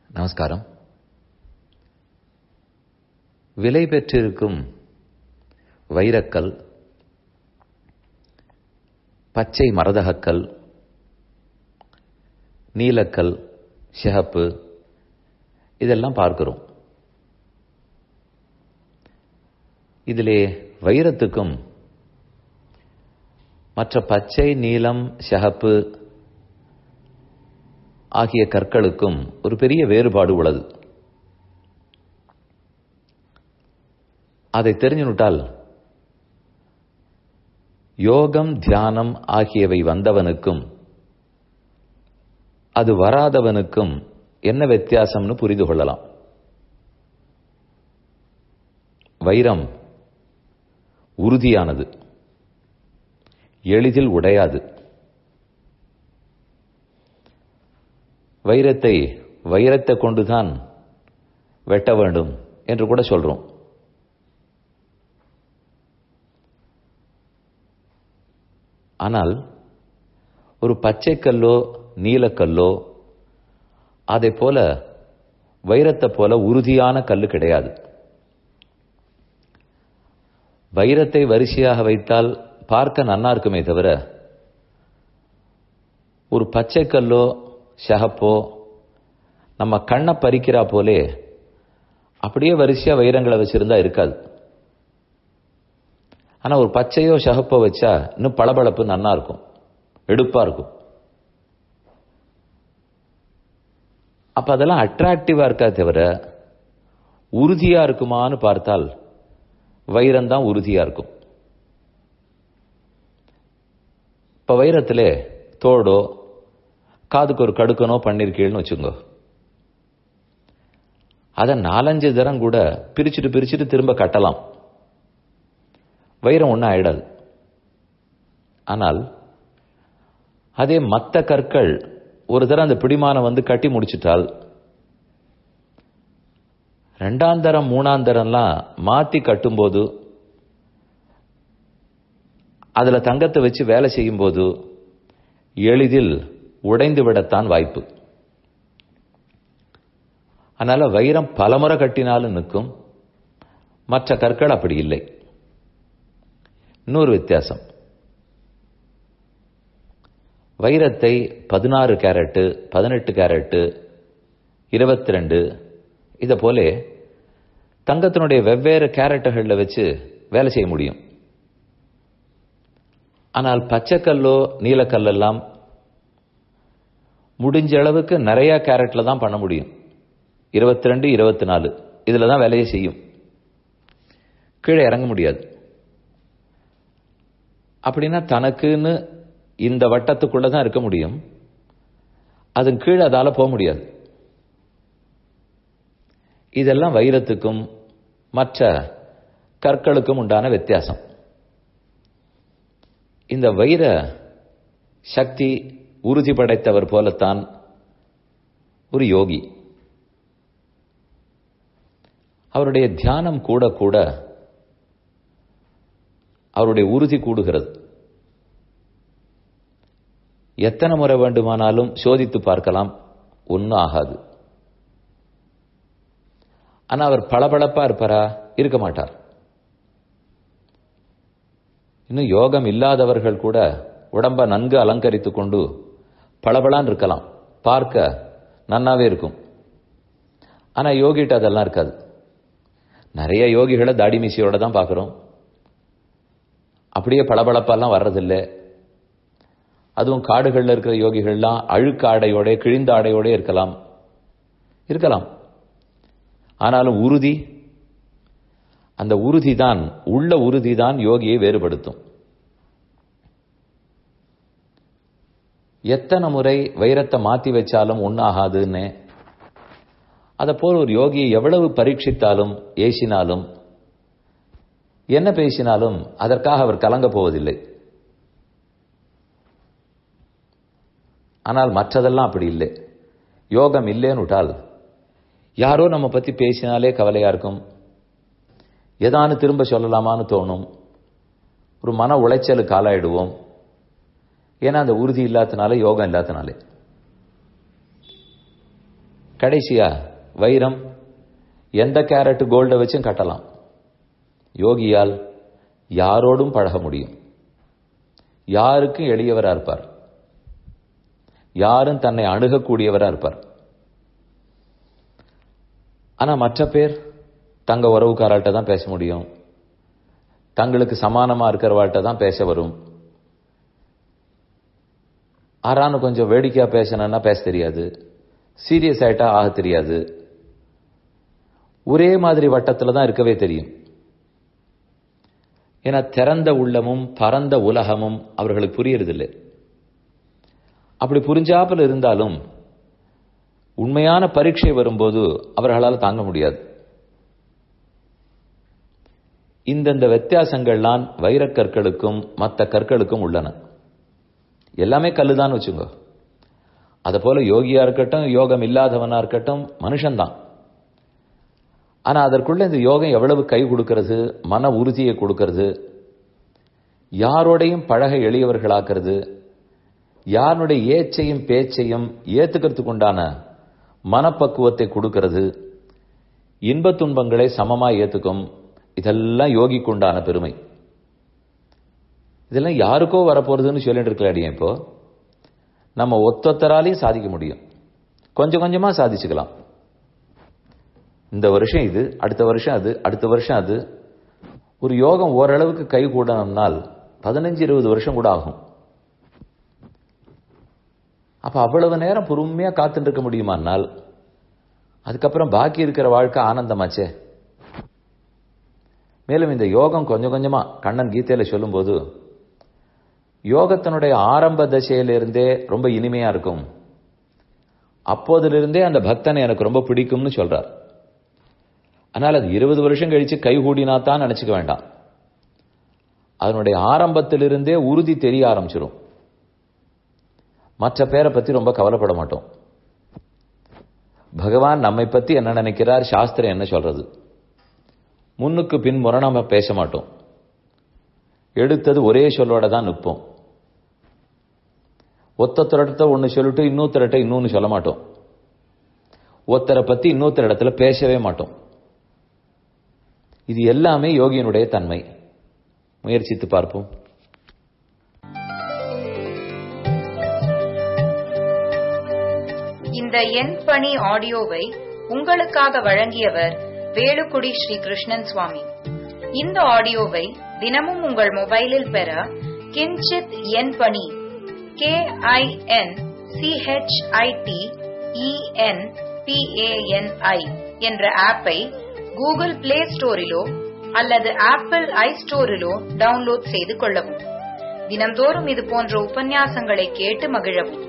நமஸ்காரம் விலை பெற்றிருக்கும் வைரக்கல் பச்சை மரதகக்கல் நீலக்கல் சிகப்பு இதெல்லாம் பார்க்கிறோம் இதிலே வைரத்துக்கும் மற்ற பச்சை நீலம் சிகப்பு ஆகிய கற்களுக்கும் ஒரு பெரிய வேறுபாடு உள்ளது அதை தெரிஞ்சுனுட்டால் யோகம் தியானம் ஆகியவை வந்தவனுக்கும் அது வராதவனுக்கும் என்ன வித்தியாசம்னு புரிந்து கொள்ளலாம் வைரம் உறுதியானது எளிதில் உடையாது வைரத்தை வைரத்தை கொண்டுதான் வெட்ட வேண்டும் என்று கூட சொல்றோம் ஆனால் ஒரு பச்சைக்கல்லோ நீலக்கல்லோ அதை போல வைரத்தை போல உறுதியான கல்லு கிடையாது வைரத்தை வரிசையாக வைத்தால் பார்க்க நன்னா இருக்குமே தவிர ஒரு பச்சைக்கல்லோ ஷகப்போ நம்ம கண்ணை பறிக்கிறா போலே அப்படியே வரிசையா வைரங்களை வச்சிருந்தா இருக்காது ஆனா ஒரு பச்சையோ ஷகப்போ வச்சா இன்னும் பளபளப்பு நன்னா இருக்கும் எடுப்பா இருக்கும் அப்ப அதெல்லாம் அட்ராக்டிவா இருக்கா தவிர உறுதியா இருக்குமான்னு பார்த்தால் வைரம் தான் உறுதியா இருக்கும் இப்ப வைரத்துல தோடோ காதுக்கு ஒரு கடுக்கனோ பண்ணிருக்கீள்னு வச்சுங்க அதை நாலஞ்சு தரம் கூட பிரிச்சுட்டு பிரிச்சுட்டு திரும்ப கட்டலாம் வைரம் ஒன்றும் ஆயிடாது ஆனால் அதே மற்ற கற்கள் ஒரு தரம் அந்த பிடிமானம் வந்து கட்டி முடிச்சிட்டால் ரெண்டாம் தரம் மூணாம் தரம்லாம் மாத்தி கட்டும்போது அதுல தங்கத்தை வச்சு வேலை செய்யும் போது எளிதில் உடைந்து விடத்தான் வாய்ப்பு அதனால வைரம் பலமுறை கட்டினாலும் நிற்கும் மற்ற கற்கள் அப்படி இல்லை இன்னொரு வித்தியாசம் வைரத்தை பதினாறு கேரட்டு பதினெட்டு கேரட்டு இருபத்தி ரெண்டு இதை போல தங்கத்தினுடைய வெவ்வேறு கேரட்டுகளில் வச்சு வேலை செய்ய முடியும் ஆனால் பச்சைக்கல்லோ நீலக்கல்லெல்லாம் முடிஞ்ச அளவுக்கு நிறைய கேரட்ல தான் பண்ண முடியும் இருபத்தி ரெண்டு இருபத்தி நாலு இதில் தான் வேலையை செய்யும் கீழே இறங்க முடியாது அப்படின்னா தனக்குன்னு இந்த வட்டத்துக்குள்ள தான் இருக்க முடியும் அதன் கீழே அதால போக முடியாது இதெல்லாம் வைரத்துக்கும் மற்ற கற்களுக்கும் உண்டான வித்தியாசம் இந்த வைர சக்தி உறுதி படைத்தவர் போலத்தான் ஒரு யோகி அவருடைய தியானம் கூட கூட அவருடைய உறுதி கூடுகிறது எத்தனை முறை வேண்டுமானாலும் சோதித்து பார்க்கலாம் ஒன்றும் ஆகாது ஆனா அவர் பளபளப்பா இருப்பாரா இருக்க மாட்டார் இன்னும் யோகம் இல்லாதவர்கள் கூட உடம்ப நன்கு அலங்கரித்து கொண்டு பளபளான் இருக்கலாம் பார்க்க நன்னாவே இருக்கும் ஆனா யோகிட்ட அதெல்லாம் இருக்காது நிறைய யோகிகளை தாடி மீசியோட தான் பார்க்குறோம் அப்படியே பளபளப்பெல்லாம் வர்றதில்லை அதுவும் காடுகளில் இருக்கிற யோகிகள்லாம் அழுக்கு ஆடையோட கிழிந்த ஆடையோட இருக்கலாம் இருக்கலாம் ஆனாலும் உறுதி அந்த உறுதி தான் உள்ள உறுதி தான் யோகியை வேறுபடுத்தும் எத்தனை முறை வைரத்தை மாத்தி வச்சாலும் ஒன்னாகாதுன்னு அதை போல் ஒரு யோகியை எவ்வளவு பரீட்சித்தாலும் ஏசினாலும் என்ன பேசினாலும் அதற்காக அவர் கலங்க போவதில்லை ஆனால் மற்றதெல்லாம் அப்படி இல்லை யோகம் இல்லைன்னு விட்டால் யாரோ நம்ம பத்தி பேசினாலே கவலையா இருக்கும் எதானு திரும்ப சொல்லலாமான்னு தோணும் ஒரு மன உளைச்சலுக்கு ஆளாயிடுவோம் ஏன்னா அந்த உறுதி இல்லாதனால யோகம் இல்லாதனாலே கடைசியா வைரம் எந்த கேரட் கோல்டை வச்சும் கட்டலாம் யோகியால் யாரோடும் பழக முடியும் யாருக்கும் எளியவரா இருப்பார் யாரும் தன்னை அணுகக்கூடியவரா இருப்பார் ஆனா மற்ற பேர் தங்க உறவுக்காராட்ட தான் பேச முடியும் தங்களுக்கு சமானமா இருக்கிறவாட்ட தான் பேச வரும் ஆறானு கொஞ்சம் வேடிக்கையா பேசணும்னா பேச தெரியாது சீரியஸ் ஆயிட்டா ஆக தெரியாது ஒரே மாதிரி வட்டத்துல தான் இருக்கவே தெரியும் ஏன்னா திறந்த உள்ளமும் பரந்த உலகமும் அவர்களுக்கு புரியறதில்லை அப்படி புரிஞ்சாமல் இருந்தாலும் உண்மையான பரீட்சை வரும்போது அவர்களால் தாங்க முடியாது இந்தந்த வித்தியாசங்கள்லாம் வைரக்கற்களுக்கும் மற்ற கற்களுக்கும் உள்ளன எல்லாமே கல்லுதான் வச்சுங்க அதை போல யோகியா இருக்கட்டும் யோகம் இல்லாதவனா இருக்கட்டும் மனுஷன்தான் ஆனா அதற்குள்ள இந்த யோகம் எவ்வளவு கை கொடுக்கிறது மன உறுதியை கொடுக்கிறது யாரோடையும் பழக எளியவர்களாக்குறது யாருடைய ஏச்சையும் பேச்சையும் ஏத்துக்கிறதுக்கு உண்டான மனப்பக்குவத்தை கொடுக்கிறது இன்ப துன்பங்களை சமமா ஏத்துக்கும் இதெல்லாம் யோகிக்கு உண்டான பெருமை இதெல்லாம் யாருக்கோ வரப்போறதுன்னு சொல்லிட்டு இருக்கலாடியே இப்போ நம்ம ஒத்தொத்தராலையும் சாதிக்க முடியும் கொஞ்சம் கொஞ்சமா சாதிச்சுக்கலாம் இந்த வருஷம் இது அடுத்த வருஷம் அது அடுத்த வருஷம் அது ஒரு யோகம் ஓரளவுக்கு கை கூடணும்னால் பதினஞ்சு இருபது வருஷம் கூட ஆகும் அப்ப அவ்வளவு நேரம் பொறுமையா காத்துட்டு இருக்க முடியுமானால் அதுக்கப்புறம் பாக்கி இருக்கிற வாழ்க்கை ஆனந்தமாச்சே மேலும் இந்த யோகம் கொஞ்சம் கொஞ்சமா கண்ணன் கீதையில சொல்லும்போது யோகத்தினுடைய ஆரம்ப தசையிலிருந்தே ரொம்ப இனிமையா இருக்கும் அப்போதிலிருந்தே அந்த பக்தனை எனக்கு ரொம்ப பிடிக்கும்னு சொல்றார் ஆனால் அது இருபது வருஷம் கழிச்சு கைகூடினா தான் நினைச்சுக்க வேண்டாம் அதனுடைய ஆரம்பத்திலிருந்தே உறுதி தெரிய ஆரம்பிச்சிடும் மற்ற பேரை பத்தி ரொம்ப கவலைப்பட மாட்டோம் பகவான் நம்மை பத்தி என்ன நினைக்கிறார் சாஸ்திரம் என்ன சொல்றது முன்னுக்கு பின் முறை நம்ம பேச மாட்டோம் எடுத்தது ஒரே சொல்லோட தான் நிற்போம் ஒத்தொத்தரட்ட ஒன்று சொல்லிட்டு இன்னொருத்தரட்ட இன்னொன்னு சொல்ல மாட்டோம் ஒருத்தரை பத்தி இன்னொருத்தர் இடத்துல பேசவே மாட்டோம் இது எல்லாமே யோகியனுடைய தன்மை முயற்சித்து பார்ப்போம் இந்த எண் பணி ஆடியோவை உங்களுக்காக வழங்கியவர் வேலுக்குடி ஸ்ரீ கிருஷ்ணன் சுவாமி இந்த ஆடியோவை தினமும் உங்கள் மொபைலில் பெற கிஞ்சித் எண் பணி கே ஐ என் சிஹெச்ஐடி இஎன் பிஏஎன்ஐ என்ற ஆப்பை கூகுள் பிளே ஸ்டோரிலோ அல்லது ஆப்பிள் ஐ ஸ்டோரிலோ டவுன்லோட் செய்து கொள்ளவும் தினம்தோறும் இது போன்ற உபன்யாசங்களை கேட்டு மகிழவும்